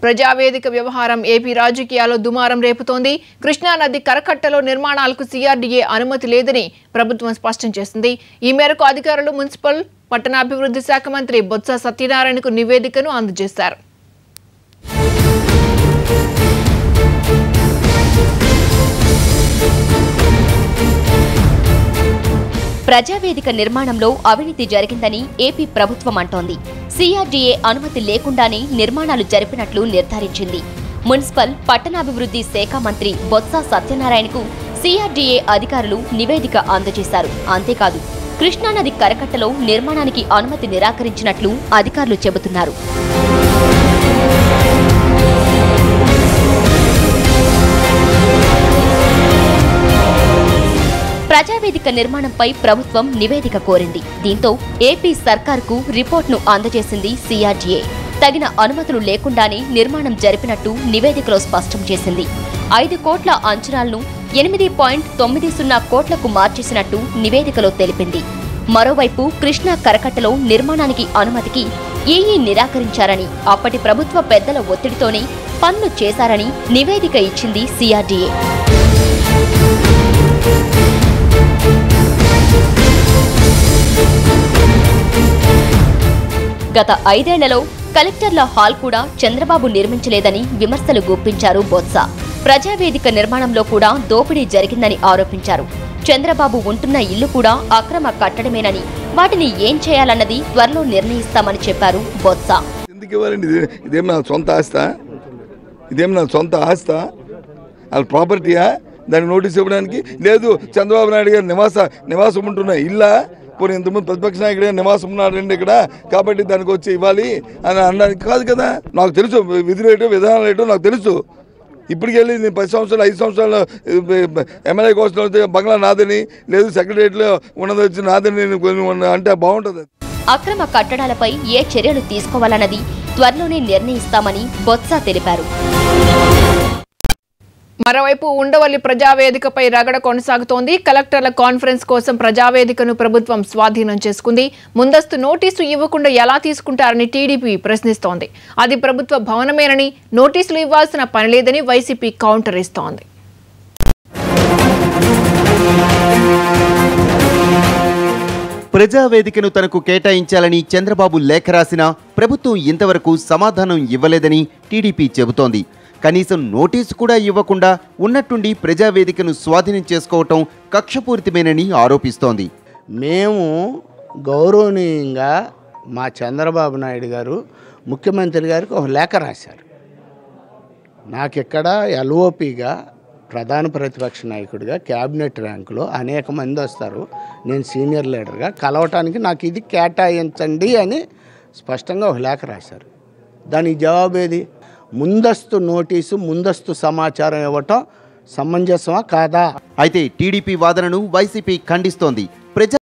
ప్రజావేదిక వ్యవహారం ఏపీ రాజకీయాల్లో దుమారం రేపుతోంది కృష్ణానది కరకట్టలో నిర్మాణాలకు సీఆర్డీఏ అనుమతి లేదని ప్రభుత్వం స్పష్టం చేసింది ఈ మేరకు అధికారులు మున్సిపల్ పట్టణాభివృద్ధి శాఖ మంత్రి బొత్స సత్యనారాయణకు నివేదికను అందజేశారు ప్రజావేదిక నిర్మాణంలో అవినీతి జరిగిందని ఏపీ ప్రభుత్వం అంటోంది సీఆర్డీఏ అనుమతి లేకుండానే నిర్మాణాలు జరిపినట్లు నిర్ధారించింది మున్సిపల్ పట్టణాభివృద్ధి శాఖ మంత్రి బొత్స సత్యనారాయణకు సీఆర్డీఏ అధికారులు నివేదిక అందజేశారు అంతేకాదు కృష్ణానది కరకట్టలో నిర్మాణానికి అనుమతి నిరాకరించినట్లు అధికారులు చెబుతున్నారు ప్రజావేదిక నిర్మాణంపై ప్రభుత్వం నివేదిక కోరింది దీంతో ఏపీ సర్కార్కు రిపోర్ట్ను అందజేసింది సీఆర్డీఏ తగిన అనుమతులు లేకుండానే నిర్మాణం జరిపినట్టు నివేదికలో స్పష్టం చేసింది ఐదు కోట్ల అంచనాలను ఎనిమిది పాయింట్ తొమ్మిది సున్నా కోట్లకు మార్చేసినట్టు నివేదికలో తెలిపింది మరోవైపు కృష్ణా కరకట్టలో నిర్మాణానికి అనుమతికి ఈఈ నిరాకరించారని అప్పటి ప్రభుత్వ పెద్దల ఒత్తిడితోనే పనులు చేశారని నివేదిక ఇచ్చింది సీఆర్డీఏ గత ఐదేళ్లలో కలెక్టర్ల హాల్ కూడా చంద్రబాబు నిర్మించలేదని విమర్శలు గుప్పించారు బొత్స ప్రజావేదిక నిర్మాణంలో కూడా దోపిడీ జరిగిందని ఆరోపించారు చంద్రబాబు ఉంటున్న ఇల్లు కూడా అక్రమ కట్టడమేనని వాటిని ఏం చేయాలన్నది త్వరలో నిర్ణయిస్తామని చెప్పారు బొత్స ఎందుకు ఇవ్వాలండి ఇది ఇదేం నా సొంత ఆస్తా ఇదేం నా సొంత ఆస్తా వాళ్ళ ప్రాపర్టీయా దానికి నోటీస్ ఇవ్వడానికి లేదు చంద్రబాబు నాయుడు గారు నివాస నివాసం ఉంటున్న ఇల్లా పోనీ ఇంతకుముందు ప్రతిపక్ష నాయకుడే నివాసం ఉన్నాడండి ఇక్కడ కాబట్టి దానికి వచ్చి ఇవ్వాలి అని అనడానికి కాదు కదా నాకు తెలుసు విధులు ఏంటో విధానాలు ఏంటో నాకు తెలుసు ఇప్పటికి వెళ్ళి నేను పది సంవత్సరాలు ఐదు సంవత్సరాలు ఎమ్మెల్యే కోసం వస్తే బంగ్లా నాదని లేదు సెక్రటరియట్లో ఉన్నది వచ్చి నాదని నేను కొన్ని అంటే బాగుంటుంది అక్రమ కట్టడాలపై ఏ చర్యలు తీసుకోవాలన్నది త్వరలోనే నిర్ణయిస్తామని బొత్స తెలిపారు మరోవైపు ఉండవల్లి ప్రజావేదికపై రగడ కొనసాగుతోంది కలెక్టర్ల కాన్ఫరెన్స్ కోసం ప్రజావేదికను ప్రభుత్వం స్వాధీనం చేసుకుంది ముందస్తు నోటీసు ఇవ్వకుండా ఎలా తీసుకుంటారని టీడీపీ ప్రశ్నిస్తోంది అది ప్రభుత్వ భవనమేనని నోటీసులు ఇవ్వాల్సిన పనిలేదని వైసీపీ కౌంటర్ ఇస్తోంది ప్రజావేదికను తనకు కేటాయించాలని చంద్రబాబు లేఖ రాసినా ప్రభుత్వం ఇంతవరకు సమాధానం ఇవ్వలేదని టీడీపీ చెబుతోంది కనీసం నోటీసు కూడా ఇవ్వకుండా ఉన్నట్టుండి ప్రజావేదికను స్వాధీనం చేసుకోవటం కక్షపూరితమేనని ఆరోపిస్తోంది మేము గౌరవనీయంగా మా చంద్రబాబు నాయుడు గారు ముఖ్యమంత్రి గారికి ఒక లేఖ రాశారు నాకు ఇక్కడ ఎల్ఓపిగా ప్రధాన ప్రతిపక్ష నాయకుడిగా క్యాబినెట్ ర్యాంకులో అనేక మంది వస్తారు నేను సీనియర్ లీడర్గా కలవటానికి నాకు ఇది కేటాయించండి అని స్పష్టంగా ఒక లేఖ రాశారు దానికి జవాబు ఏది ముందస్తు నోటీసు ముందస్తు సమాచారం ఇవ్వటం సమంజసమా కాదా అయితే టీడీపీ వాదనను వైసీపీ ఖండిస్తోంది ప్రజా